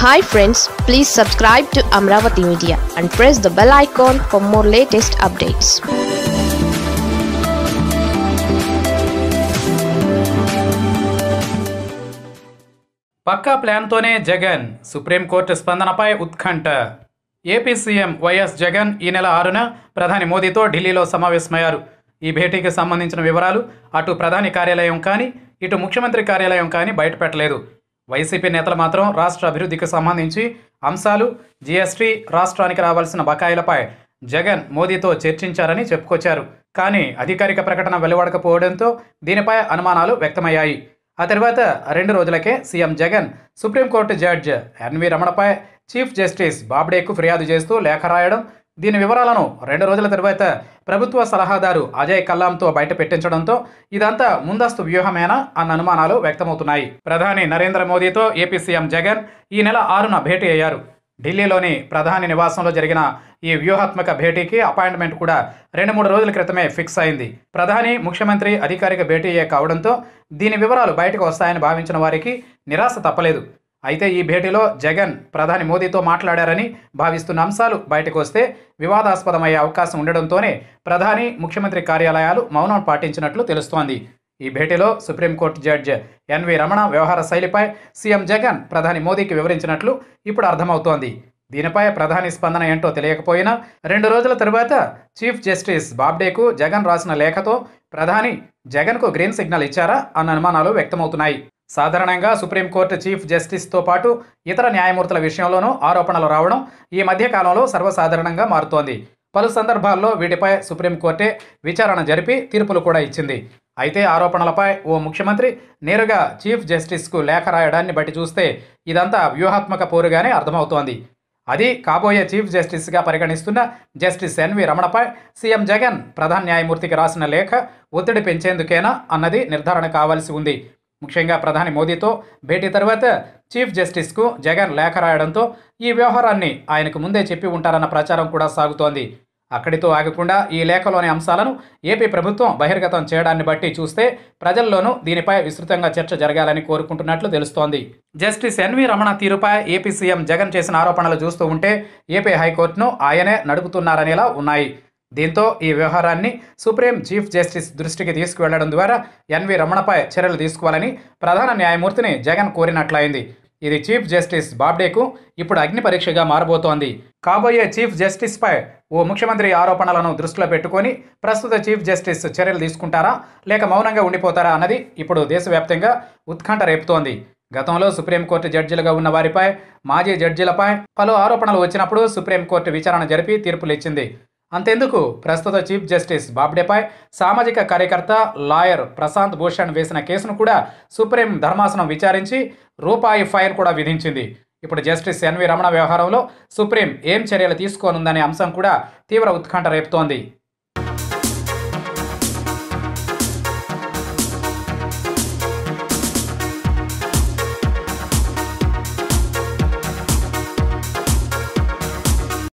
hi friends please subscribe to Amaravati media and press the bell icon for more latest updates పక్కా ప్లాన్తోనే Jagan supreme court స్పందనపై ఉత్కంఠ AP CM YS Jagan ఈ నెల ఆరున ప్రధాని మోదీతో ఢిల్లీలో సమావేశమయ్యారు ఈ భేటీకి సంబంధించిన వివరాలు అటు ప్రధాని కార్యాలయం కానీ ఇటు ముఖ్యమంత్రి కార్యాలయం కానీ బయటపెట్టలేదు వైసీపీ నేతలు మాత్రం రాష్ట్ర అభివృద్ధికి సంబంధించి అంశాలు జీఎస్టీ రాష్ట్రానికి రావాల్సిన బకాయిలపై జగన్ మోదీతో చర్చించారని చెప్పుకొచ్చారు కానీ అధికారిక ప్రకటన వెలువడకపోవడంతో దీనిపై అనుమానాలు వ్యక్తమయ్యాయి ఆ తర్వాత రెండు రోజులకే CM Jagan supreme court judge N రమణపై చీఫ్ జస్టిస్ బాబ్డేకు ఫిర్యాదు చేస్తూ లేఖ రాయడం దీని వివరాలను రెండు రోజుల తర్వాత ప్రభుత్వ సలహాదారు అజయ్ కల్లాంతో బయట పెట్టించడంతో ఇదంతా ముందస్తు వ్యూహమేనా అన్న అనుమానాలు వ్యక్తమవుతున్నాయి ప్రధాని నరేంద్ర మోదీతో ఏపీ సీఎం జగన్ ఈ నెల ఆరున భేటీ అయ్యారు ఢిల్లీలోని ప్రధాని నివాసంలో జరిగిన ఈ వ్యూహాత్మక భేటీకి అపాయింట్మెంట్ కూడా రెండు మూడు రోజుల క్రితమే ఫిక్స్ అయింది ప్రధాని ముఖ్యమంత్రి అధికారిక భేటీయే కావడంతో దీని వివరాలు బయటకు వస్తాయని భావించిన వారికి నిరాశ తప్పలేదు అయితే ఈ భేటీలో జగన్ ప్రధాని మోదీతో మాట్లాడారని భావిస్తున్న అంశాలు బయటకు వస్తే వివాదాస్పదమయ్యే అవకాశం ఉండడంతోనే ప్రధాని ముఖ్యమంత్రి కార్యాలయాలు మౌనం పాటించినట్లు తెలుస్తోంది ఈ భేటీలో సుప్రీంకోర్టు జడ్జ్ ఎన్వి రమణ వ్యవహార శైలిపై సీఎం జగన్ ప్రధాని మోదీకి వివరించినట్లు ఇప్పుడు అర్థమవుతోంది దీనిపై ప్రధాని స్పందన ఏంటో తెలియకపోయినా రెండు రోజుల తరువాత చీఫ్ జస్టిస్ బాబ్డేకు జగన్ రాసిన లేఖతో ప్రధాని జగన్కు గ్రీన్ సిగ్నల్ ఇచ్చారా అన్న అనుమానాలు వ్యక్తమవుతున్నాయి సాధారణంగా సుప్రీంకోర్టు చీఫ్ జస్టిస్తో పాటు ఇతర న్యాయమూర్తుల విషయంలోనూ ఆరోపణలు రావడం ఈ మధ్య కాలంలో సర్వసాధారణంగా మారుతోంది పలు సందర్భాల్లో వీటిపై సుప్రీంకోర్టే విచారణ జరిపి తీర్పులు కూడా ఇచ్చింది అయితే ఆరోపణలపై ఓ ముఖ్యమంత్రి నేరుగా చీఫ్ జస్టిస్కు లేఖ రాయడాన్ని బట్టి చూస్తే ఇదంతా వ్యూహాత్మక పోరుగానే అర్థమవుతోంది అది కాబోయే చీఫ్ జస్టిస్గా పరిగణిస్తున్న జస్టిస్ ఎన్వి రమణపై సీఎం జగన్ ప్రధాన న్యాయమూర్తికి రాసిన లేఖ ఒత్తిడి పెంచేందుకేనా అన్నది నిర్ధారణ కావాల్సి ఉంది ముఖ్యంగా ప్రధాని మోదీతో భేటీ తర్వాత చీఫ్ జస్టిస్కు జగన్ లేఖ రాయడంతో ఈ వ్యవహారాన్ని ఆయనకు ముందే చెప్పి ఉంటారన్న ప్రచారం కూడా సాగుతోంది అక్కడితో ఆగకుండా ఈ లేఖలోని అంశాలను ఏపీ ప్రభుత్వం బహిర్గతం చేయడాన్ని బట్టి చూస్తే ప్రజల్లోనూ దీనిపై విస్తృతంగా చర్చ జరగాలని కోరుకుంటున్నట్లు తెలుస్తోంది జస్టిస్ ఎన్వి రమణ తీరుపై ఏపీ సీఎం జగన్ చేసిన ఆరోపణలు చూస్తూ ఉంటే ఏపీ హైకోర్టును ఆయనే నడుపుతున్నారనేలా ఉన్నాయి దీంతో ఈ వ్యవహారాన్ని సుప్రీం చీఫ్ జస్టిస్ దృష్టికి తీసుకువెళ్లడం ద్వారా ఎన్వి రమణపై చర్యలు తీసుకోవాలని ప్రధాన న్యాయమూర్తిని జగన్ కోరినట్లయింది ఇది చీఫ్ జస్టిస్ బాబ్డేకు ఇప్పుడు అగ్ని పరీక్షగా మారబోతోంది కాబోయే చీఫ్ జస్టిస్పై ఓ ముఖ్యమంత్రి ఆరోపణలను దృష్టిలో పెట్టుకొని ప్రస్తుత చీఫ్ జస్టిస్ చర్యలు తీసుకుంటారా లేక మౌనంగా ఉండిపోతారా అన్నది ఇప్పుడు దేశవ్యాప్తంగా ఉత్కంఠ రేపుతోంది గతంలో సుప్రీంకోర్టు జడ్జిలుగా ఉన్న వారిపై మాజీ జడ్జిలపై పలు ఆరోపణలు వచ్చినప్పుడు సుప్రీంకోర్టు విచారణ జరిపి తీర్పులు ఇచ్చింది అంతెందుకు ప్రస్తుత చీఫ్ జస్టిస్ బాబ్డేపై సామాజిక కార్యకర్త లాయర్ ప్రశాంత్ భూషణ్ వేసిన కేసును కూడా సుప్రీం ధర్మాసనం విచారించి రూపాయి ఫైన్ కూడా విధించింది ఇప్పుడు జస్టిస్ ఎన్వి రమణ వ్యవహారంలో సుప్రీం ఏం చర్యలు తీసుకోనుందనే అంశం కూడా తీవ్ర ఉత్కంఠ రేపుతోంది